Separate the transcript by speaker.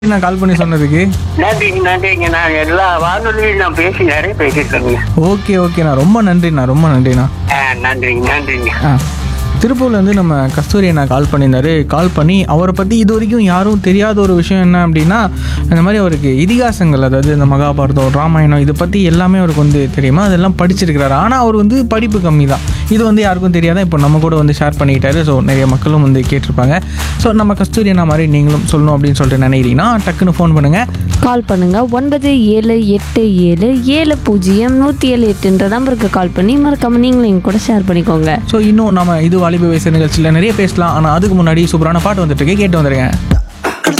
Speaker 1: நான் கால் பண்ணி சொன்னதுக்கு
Speaker 2: நன்றிங்க நன்றிங்க நான் எல்லா வானொலியும் நான் பேசி நிறைய பேசியிருக்கேங்க
Speaker 1: ஓகே ஓகேண்ணா ரொம்ப நன்றிண்ணா ரொம்ப நன்றிண்ணா
Speaker 2: ஆ நன்றிங்க நன்றிங்க
Speaker 1: ஆ திருப்பூர்லேருந்து நம்ம கஸ்தூரி அண்ணா கால் பண்ணியிருந்தாரு கால் பண்ணி அவரை பற்றி இது வரைக்கும் யாரும் தெரியாத ஒரு விஷயம் என்ன அப்படின்னா இந்த மாதிரி அவருக்கு இதிகாசங்கள் அதாவது இந்த மகாபாரதம் ராமாயணம் இதை பற்றி எல்லாமே அவருக்கு வந்து தெரியுமா அதெல்லாம் படிச்சிருக்கிறாரு ஆனால் அவர் வந்து படிப்பு கம்மி தான் இது வந்து யாருக்கும் தெரியாதான் இப்போ நம்ம கூட வந்து ஷேர் பண்ணிக்கிட்டாரு ஸோ நிறைய மக்களும் வந்து கேட்டிருப்பாங்க ஸோ நம்ம கஸ்தூரி அண்ணா மாதிரி நீங்களும் சொல்லணும் அப்படின்னு சொல்லிட்டு நினைக்கிறீங்கன்னா டக்குன்னு ஃபோன் பண்ணுங்கள்
Speaker 3: கால் பண்ணுங்க ஒன்பது ஏழு எட்டு ஏழு ஏழு பூஜ்ஜியம் நூற்றி ஏழு எட்டுன்ற நம்பருக்கு கால் பண்ணி மறக்காம நீங்களும் எங்க கூட ஷேர் பண்ணிக்கோங்க
Speaker 1: ஸோ இன்னும் நம்ம இது வாலிப வயசு நிகழ்ச்சியில் நிறைய பேசலாம் ஆனால் அதுக்கு முன்னாடி சூப்பரான பாட்டு வந்துட்டு இருக்கு கேட்டு வந்துருங்க